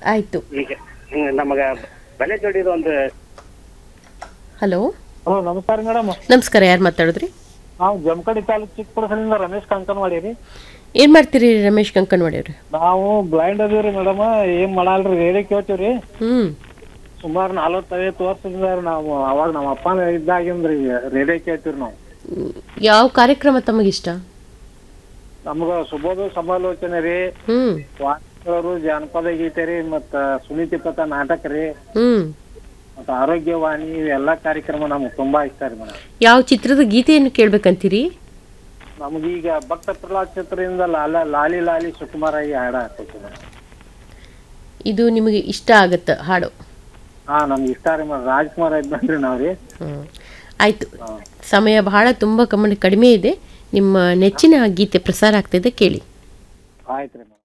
ಆಯ್ತು ಈಗ ಹ್ಮ್, ನಮಗ ಬೆಲೆ ಜೋಡಿದ ಒಂದು ಹಲೋ ಹಲೋ ನಮಸ್ಕಾರ ಮೇಡಮ್ ನಮಸ್ಕಾರ ಯಾರು ಮಾತಾಡಿದ್ರಿ ನಾವು ಜಮಖಂಡಿ ತಾಲೂಕು ಚಿಕ್ಕಪುರಸಲಿಂದ ರಮೇಶ್ ಕಂಕನವಾಡಿ ರೀ ಏನು ಮಾಡ್ತೀರಿ ರಮೇಶ್ ಕಂಕನವಾಡಿ ಅವ್ರೆ ನಾವು ಬ್ಲೈಂಡ್ ಅದೀವಿ ರೀ ಮೇಡಮ್ ಏನ್ ಮಾಡಲ್ರಿ ರೇಡಿಯೋ ಕೇಳ್ತೀವಿ ರೀ ಹ್ಞೂ ಸುಮಾರು ನಲವತ್ತೈವತ್ತು ವರ್ಷದಿಂದ ನಾವು ಅವಾಗ ನಮ್ಮ ಅಪ್ಪನ ಇದ್ದಾಗಿಂದ ರೀ ರೇಡಿಯೋ ಕೇಳ್ತೀವಿ ನಾವು ಯಾವ ಕಾರ್ಯಕ್ರಮ ತಮಗಿಷ್ಟ ನಮ್ಗ ಸುಬೋಧ ಸಮಾಲೋಚನೆ ರೀ ಹ್ಞೂ ವಾಸ್ತವರು ಜಾನಪದ ಗೀತೆ ರೀ ಮತ್ತ ಸುನೀತಿ ಪಥ ನಾಟಕ ರೀ ಹ್ಞೂ ಮತ್ತ ಆರೋಗ್ಯವಾಣಿ ಇವೆಲ್ಲ ಕಾರ್ಯಕ್ರಮ ನಮ್ಗೆ ತುಂಬಾ ಇಷ್ಟ ರೀ ಮೇಡಮ್ ಯಾವ ಚಿತ್ರದ ಗೀತೆಯನ್ನು ಕೇಳ್ಬೇಕಂತೀರಿ ನಮ್ಗೀಗ ಭಕ್ತ ಪ್ರಹ್ಲಾದ್ ಚಿತ್ರದಿಂದ ಲಾಲ ಲಾಲಿ ಲಾಲಿ ಸುಕುಮಾರಾಗಿ ಹಾಡ ಹಾಕೋತೀವಿ ಮೇಡಮ್ ಇದು ನಿಮಗೆ ಇಷ್ಟ ಆಗತ್ತ ಹಾಡು ಹಾ ನಮ್ಗೆ ಇಷ್ಟ ರೀ ಮೇಡಮ್ ರಾಜ್ಕುಮಾರ್ ಇದ್ದಂದ್ರಿ ನಾವ್ ರೀ ಹ್ಞೂ ಆಯಿತು ಸಮಯ ಬಹಳ ತುಂಬ ಕಮ್ಮಿ ಕಡಿಮೆ ಇದೆ ನಿಮ್ಮ ನೆಚ್ಚಿನ ಗೀತೆ ಪ್ರಸಾರ ಆಗ್ತಿದೆ ಕೇಳಿ ಆಯ್ತು ರೀ ಮೇಡಮ್